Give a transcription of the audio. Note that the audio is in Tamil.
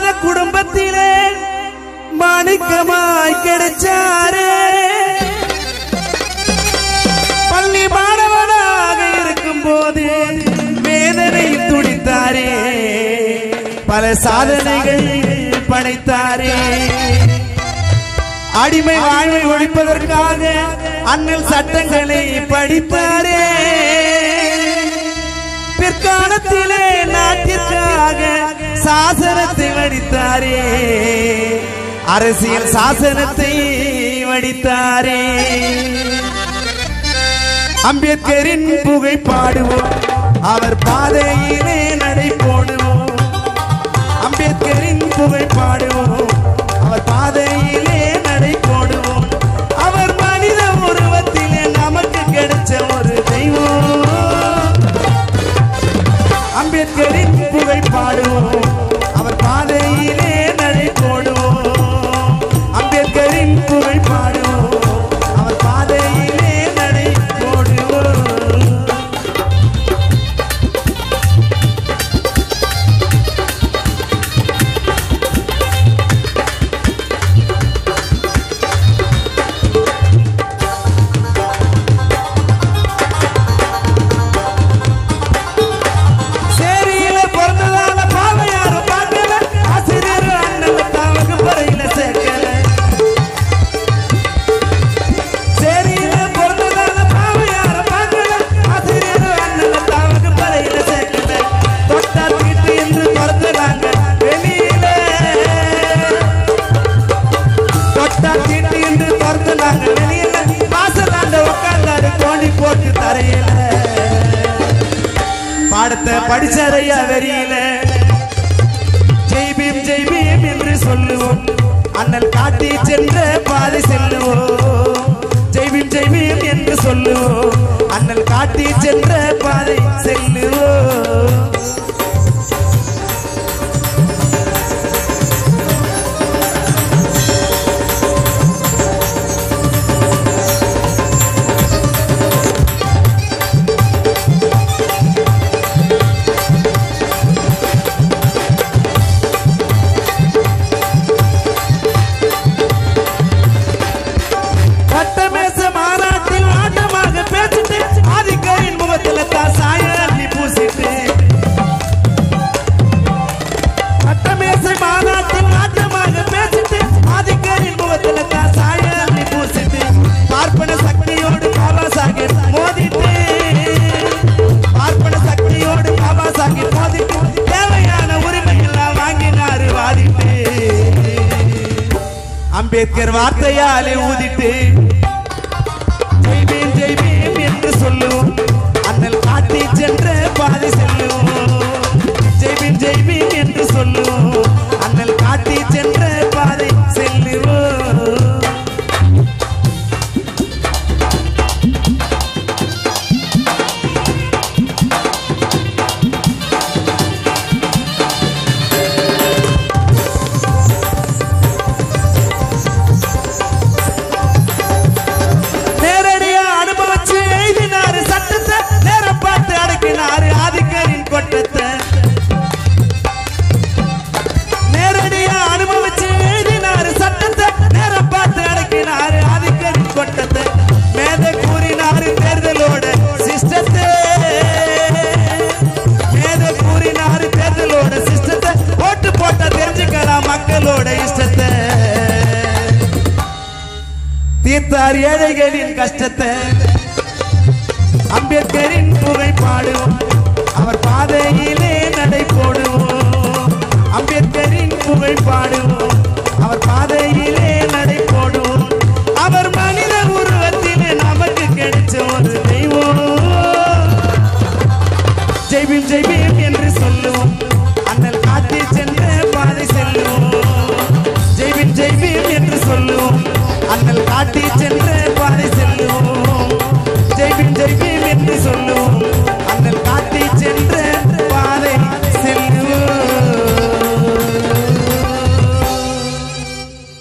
குடும்பத்திலே மாணிக்கமாய் கிடைச்சாரே பள்ளி மாணவனாக இருக்கும் போது வேதனையில் துடித்தாரே பல சாதனைகள் படைத்தாரே அடிமை வாழ்வை ஒழிப்பதற்காக அண்ணல் சட்டங்களை படித்தாரே பிற்காலத்திலே நாட்டிற்காக சாசனத்தை வடித்தாரே அரசியல் சாசனத்தை வடித்தாரே அம்பேத்கரின் புகை பாடுவோம் அவர் பாதையிலே நடை போடுவோம் அம்பேத்கரின் புகை பாடுவோம் அவர் பாதையிலே நடை போடுவோம் அவர் மனித உருவத்திலே நமக்கு கிடைச்ச ஒரு தெய்வம் அம்பேத்கரின் புகை பாடுவோம் அவர் பாதையிலே நடை போடுவோம் அம்பேத்கரின் புகை பாடுவோம் அவர் பாதையிலே நடை போடுவோம் சேரியில பிறந்ததால பாவ யாரும் பார்க்கல ஆசிரியர் அண்ணன் தாவுக்கு பறையில சேர்க்கல சேரியில பிறந்ததால பாவ யாரும் பார்க்கல ஆசிரியர் அண்ணன் தாவுக்கு பறையில சேர்க்கல தொட்டா தீட்டு என்று பிறந்ததாங்க வெளியில தொட்டா தீட்டு என்று பிறந்ததாங்க வெளியில வாசலாண்ட உட்கார்ந்தாரு கோணி போட்டு தரையில பாடத்தை படிச்சறையா வெறியில ஜெய் பீம் ஜெய் பீம் என்று சொல்லுவோம் அண்ணல் காட்டி சென்ற பாதை செல்லுவோம் ஜெய் பீம் ஜெய் பீம் என்று சொல்லுவோம் அண்ணல் காட்டி சென்ற பாதை செல்லுவோம் பட்டமேச மாநாட்டில் ஆட்டமாக பேசிட்டு ஆதிக்கரின் முகத்துல தான் சாய அள்ளி பூசிட்டு பட்டமேச மாநாட்டில் ஆட்டமாக பேசிட்டு ஆதிக்கரின் முகத்துல தான் சாய அள்ளி பூசிட்டு பார்ப்பன சக்தியோடு பாபா சாஹிப் மோதிட்டு பார்ப்பன சக்தியோடு பாபா சாஹிப் மோதிட்டு தேவையான உரிமை எல்லாம் வாங்கினாரு வாதிட்டு அம்பேத்கர் வார்த்தையாலே ஊதிட்டு ஜெய் பீம் ஜெய் பீம் என்று சொல்லுவோம் அண்ணல் காட்டி சென்ற பாதை செல்லுவோம் ஜெய் பீம் ஜெய் பீம் என்று சொல்லுவோம் அண்ணல் காட்டி சென்ற பாதை செல்லுவோம் நேரடியா அனுபவிச்சு எழுதினாரு சட்டத்தை நேரம் பார்த்து அடக்கினாரு ஆதிக்கரின் கொட்டத்தை நேரடியா அனுபவிச்சு எழுதினாரு சட்டத்தை நேரம் பார்த்து அடக்கினாரு ஆதிக்கரின் கொட்டத்தை மேத கூறினாரு தேர்தலோட சிஸ்டத்தை மேத கூறினாரு தேர்தலோட சிஸ்டத்தை ஓட்டு போட்டா தெரிஞ்சுக்கலாம் மக்களோட இஷ்டத்தை தீர்த்தார் ஏழைகளின் கஷ்டத்தை அம்பேத்கரின் புகை பாடுவோம் அவர் பாதையிலே நடை போடுவோம் அம்பேத்கரின் புகை பாடுவோம் அவர் பாதையிலே நடை போடுவோம் அவர் மனித உருவத்திலே நமக்கு கிடைச்ச ஒரு தெய்வம் ஜெய் பீம் ஜெய் பீம் என்று சொல்லுவோம் அண்ணல் காட்டி சென்ற பாதை செல்லுவோம் ஜெய் பீம் ஜெய் பீம் என்று சொல்லுவோம் அண்ணல் காட்டி சென்ற